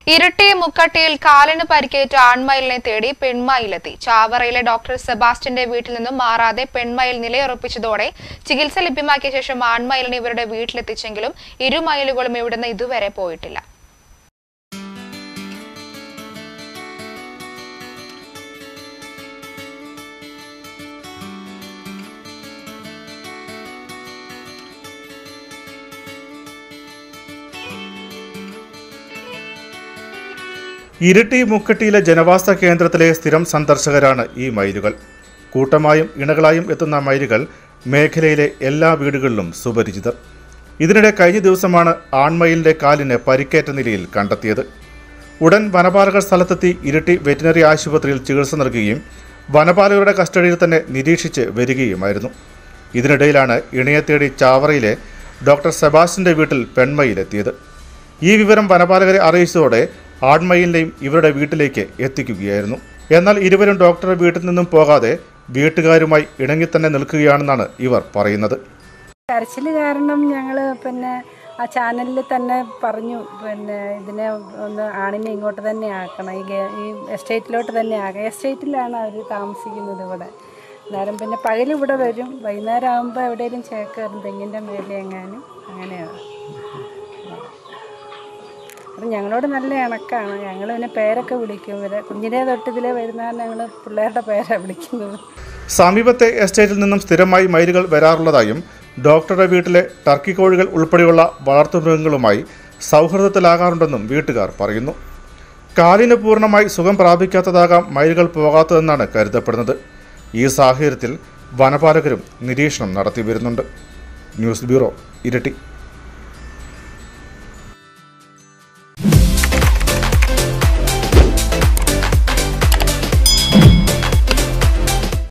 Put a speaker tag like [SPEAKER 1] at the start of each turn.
[SPEAKER 1] ഇരട്ടി മുക്കട്ടിയിൽ കാലിന് പരിക്കേറ്റ ആൺമയിലിനെ തേടി പെൺമയിലെത്തി ചാവറയിലെ ഡോക്ടർ സെബാസ്റ്റ്യന്റെ വീട്ടിൽ നിന്നും മാറാതെ പെൺമയിൽ നിലയുറപ്പിച്ചതോടെ ചികിത്സ ലഭ്യമാക്കിയ ശേഷം ആൺമയിലിനെ ഇവരുടെ വീട്ടിലെത്തിച്ചെങ്കിലും ഇരു മയിലുകളും ഇവിടുന്ന് ഇതുവരെ പോയിട്ടില്ല
[SPEAKER 2] ഇരിട്ടി മുക്കട്ടിയിലെ ജനവാസ കേന്ദ്രത്തിലെ സ്ഥിരം സന്ദർശകരാണ് ഈ മയിലുകൾ കൂട്ടമായും ഇണകളായും എത്തുന്ന മയിലുകൾ മേഖലയിലെ എല്ലാ വീടുകളിലും സുപരിചിതർ ഇതിനിടെ കഴിഞ്ഞ ദിവസമാണ് ആൺമയിലിന്റെ കാലിന് പരിക്കേറ്റ നിലയിൽ കണ്ടെത്തിയത് ഉടൻ വനപാലകർ സ്ഥലത്തെത്തി ഇരിട്ടി വെറ്റിനറി ആശുപത്രിയിൽ ചികിത്സ നൽകുകയും വനപാലകരുടെ കസ്റ്റഡിയിൽ തന്നെ നിരീക്ഷിച്ച് വരികയുമായിരുന്നു ഇതിനിടയിലാണ് ഇണയെ തേടി ചാവറയിലെ ഡോക്ടർ സെബാസ്റ്റിന്റെ വീട്ടിൽ പെൺമയിലെത്തിയത് ഈ വിവരം വനപാലകരെ അറിയിച്ചതോടെ ആൺമയിലിനെയും ഇവരുടെ വീട്ടിലേക്ക് എത്തിക്കുകയായിരുന്നു എന്നാൽ ഇരുവരും ഡോക്ടറുടെ വീട്ടിൽ നിന്നും പോകാതെ വീട്ടുകാരുമായി ഇണങ്ങി തന്നെ നിൽക്കുകയാണെന്നാണ് ഇവർ പറയുന്നത്
[SPEAKER 3] കരച്ചിൽ കാരണം ഞങ്ങൾ പിന്നെ ആ ചാനലിൽ തന്നെ പറഞ്ഞു പിന്നെ ഇതിനെ ഒന്ന് ആണിനെ ഇങ്ങോട്ട് തന്നെ ആക്കണം ഈ ഗേ- ഈ എസ്റ്റേറ്റിലോട്ട് തന്നെ ആക്കണം എസ്റ്റേറ്റിലാണ് അവർ താമസിക്കുന്നത് ഇവിടെ അന്നേരം പിന്നെ പകൽ ഇവിടെ വരും വൈകുന്നേരം ആകുമ്പോൾ എവിടെയെങ്കിലും ചേക്കേറും തെങ്ങിൻ്റെ മേലെ എങ്ങാനും അങ്ങനെയാണ് അപ്പം ഞങ്ങളോട് നല്ല ഇണക്കാണ് ഞങ്ങൾ പിന്നെ പേരൊക്കെ വിളിക്കും ഇവരെ കുഞ്ഞിനെ തൊട്ട് ഇതിലെ വരുന്നതാണ് ഞങ്ങൾ പിള്ളേരുടെ പേരാണ് വിളിക്കുന്നത്
[SPEAKER 2] സമീപത്തെ എസ്റ്റേറ്റിൽ നിന്നും സ്ഥിരമായി മയിലുകൾ വരാറുള്ളതായും ഡോക്ടറുടെ വീട്ടിലെ ടർക്കി കോഴികൾ ഉൾപ്പെടെയുള്ള വളർത്തുമൃഗങ്ങളുമായി സൗഹൃദത്തിലാകാറുണ്ടെന്നും വീട്ടുകാർ പറയുന്നു കാലിന് പൂർണ്ണമായി സുഖം പ്രാപിക്കാത്തതാകാം മയിലുകൾ പോകാത്തതെന്നാണ് കരുതപ്പെടുന്നത് ഈ സാഹചര്യത്തിൽ വനപാലകരും നിരീക്ഷണം നടത്തി വരുന്നുണ്ട് ന്യൂസ് ബ്യൂറോ ഇരട്ടി